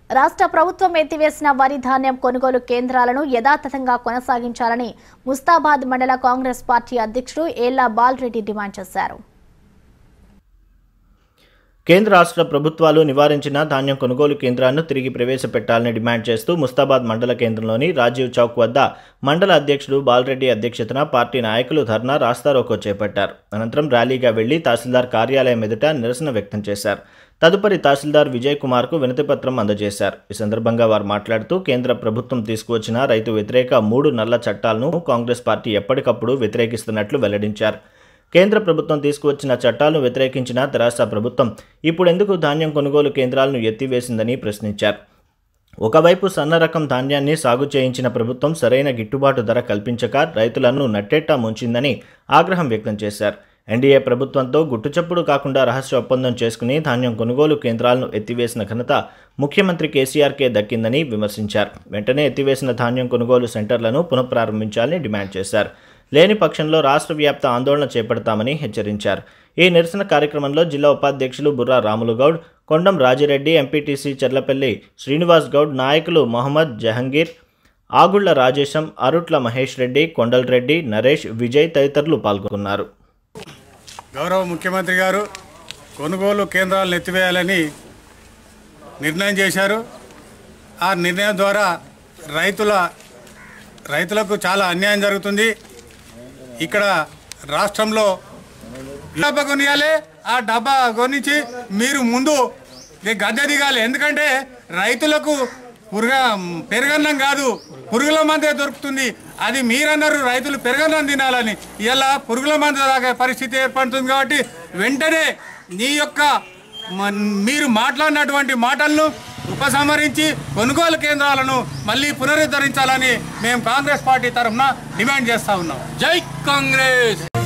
రాష్ట్ర ప్రభుత్వం ఎత్తివేసిన వరి ధాన్యం కొనుగోలు కేంద్రాలను యథాతథంగా కొనసాగించాలని ముస్తాబాద్ మండల కాంగ్రెస్ పార్టీ అధ్యక్షుడు ఏళ్ల బాలరెడ్డి డిమాండ్ చేశారు కేంద్ర రాష్ట్ర ప్రభుత్వాలు నివారించిన ధాన్యం కొనుగోలు కేంద్రాలను తిరిగి ప్రవేశపెట్టాలని డిమాండ్ చేస్తూ ముస్తాబాద్ మండల కేంద్రంలోని రాజీవ్ చౌక్ వద్ద మండల అధ్యక్షుడు బాలరెడ్డి అధ్యక్షతన పార్టీ నాయకులు ధర్నా రాస్తారోకో చేపట్టారు అనంతరం ర్యాలీగా వెళ్లి తహసీల్దార్ కార్యాలయం ఎదుట నిరసన వ్యక్తం చేశారు తదుపరి తహసీల్దార్ విజయ్ కుమార్కు వినతిపత్రం అందజేశారు ఈ సందర్భంగా వారు మాట్లాడుతూ కేంద్ర ప్రభుత్వం తీసుకువచ్చిన రైతు వ్యతిరేక మూడు నల్ల చట్టాలను కాంగ్రెస్ పార్టీ ఎప్పటికప్పుడు వ్యతిరేకిస్తున్నట్లు వెల్లడించారు కేంద్ర ప్రభుత్వం తీసుకువచ్చిన చట్టాలను వ్యతిరేకించిన తెరాస ప్రభుత్వం ఇప్పుడెందుకు ధాన్యం కొనుగోలు కేంద్రాలను ఎత్తివేసిందని ప్రశ్నించారు ఒకవైపు సన్న రకం ధాన్యాన్ని సాగు చేయించిన ప్రభుత్వం సరైన గిట్టుబాటు ధర కల్పించక రైతులను నట్టేట్టా ముంచిందని ఆగ్రహం వ్యక్తం చేశారు ఎన్డీఏ ప్రభుత్వంతో గుట్టుచప్పుడు కాకుండా రహస్య ఒప్పందం చేసుకుని ధాన్యం కొనుగోలు కేంద్రాలను ఎత్తివేసిన ఘనత ముఖ్యమంత్రి కేసీఆర్కే దక్కిందని విమర్శించారు వెంటనే ఎత్తివేసిన ధాన్యం కొనుగోలు సెంటర్లను పునఃప్రారంభించాలని డిమాండ్ చేశారు లేని పక్షంలో రాష్ట్ర వ్యాప్త ఆందోళన చేపడతామని హెచ్చరించారు ఈ నిరసన కార్యక్రమంలో జిల్లా ఉపాధ్యక్షులు బుర్రా రాములు గౌడ్ కొండం రాజిరెడ్డి ఎంపీటీసీ చెర్లపల్లి శ్రీనివాస్ గౌడ్ నాయకులు మొహమ్మద్ జహంగీర్ ఆగుళ్ల రాజేశం అరుట్ల మహేష్ రెడ్డి కొండల్ రెడ్డి నరేష్ విజయ్ తదితరులు పాల్గొన్నారు గౌరవ ముఖ్యమంత్రి గారు కొనుగోలు కేంద్రాలను ఎత్తివేయాలని నిర్ణయం చేశారు ఆ నిర్ణయం ద్వారా రైతుల రైతులకు చాలా అన్యాయం జరుగుతుంది ఇక్కడ రాష్ట్రంలో డబ్బా కొనియాలి ఆ డబ్బా కొనిచ్చి మీరు ముందు ఈ గద్దె దిగాలి ఎందుకంటే రైతులకు పురుగ పెరగన్నం కాదు పురుగుల మందే దొరుకుతుంది అది మీరన్నారు రైతులు పెరగన్నం తినాలని ఇలా పురుగుల మందు తాగే పరిస్థితి ఏర్పడుతుంది కాబట్టి వెంటనే నీ యొక్క మ- మీరు మాట్లాడినటువంటి మాటలను ఉపసంహరించి కొనుగోలు కేంద్రాలను మళ్ళీ పునరుద్ధరించాలని మేము కాంగ్రెస్ పార్టీ తరఫున డిమాండ్ చేస్తా ఉన్నాం జై కాంగ్రెస్